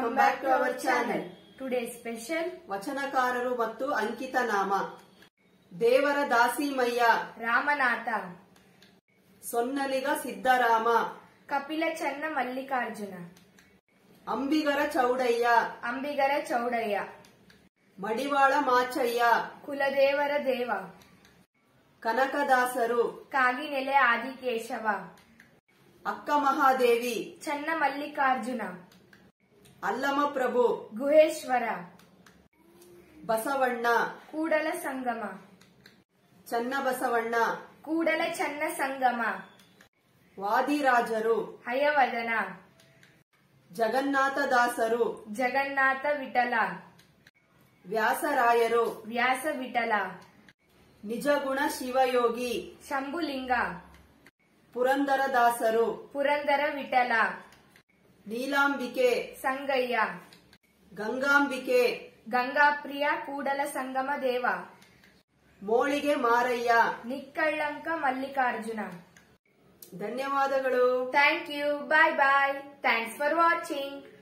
welcome back to our channel today special ವಚನಕಾರರು ಮತ್ತು ಅಂಕಿತ ನಾಮ ದೇವರ ದಾಸಿಮಯ್ಯ ರಾಮನಾಥ ಸೊನ್ನಲಿಗ ಸಿದ್ದರಾಮ ಕಪಿಲ ಚನ್ನ ಮಲ್ಲಿಕಾರ್ಜುನ ಅಂಬಿಗರ ಚೌಡಯ್ಯ ಅಂಬಿಗರ ಚೌಡಯ್ಯ ಮಡಿವಾಳ ಮಾಚಯ್ಯ ಕುಲದೇವರ ದೇವ ಕನಕದಾಸರು ಕಾಗಿನೆಲೆ ಆದಿಕೇಶವ ಅಕ್ಕ ಮಹಾದೇವಿ ಚನ್ನ ಮಲ್ಲಿಕಾರ್ಜುನ ಅಲ್ಲಮ ಪ್ರಭು ಗುಹೇಶ್ವರ ಬಸವಣ್ಣ ಕೂಡಲ ಸಂಗಮ ಚನ್ನಬಸವಣ್ಣ ಕೂಡಲ ಚನ್ನ ಸಂಗಮ ವಾದಿರಾಜರು ಹಯವದನ ಜಗನ್ನಾಥದಾಸರು ಜಗನ್ನಾಥ ವಿಠಲ ವ್ಯಾಸರಾಯರು ವ್ಯಾಸ ವಿಠಲ ನಿಜಗುಣ ಶಿವಯೋಗಿ ಶಂಭುಲಿಂಗ ಪುರಂದರದಾಸರು ಪುರಂದರ ವಿಠಲ ನೀಲಾಂಬಿಕೆ ಸಂಗಯ್ಯ ಗಂಗಾಂಬಿಕೆ ಗಂಗಾಪ್ರಿಯ ಕೂಡಲ ಸಂಗಮ ದೇವ ಮೋಳಿಗೆ ಮಾರಯ್ಯ ನಿಕ್ಕಳ್ಳಂಕ ಮಲ್ಲಿಕಾರ್ಜುನ ಧನ್ಯವಾದಗಳು thank you bye bye thanks for watching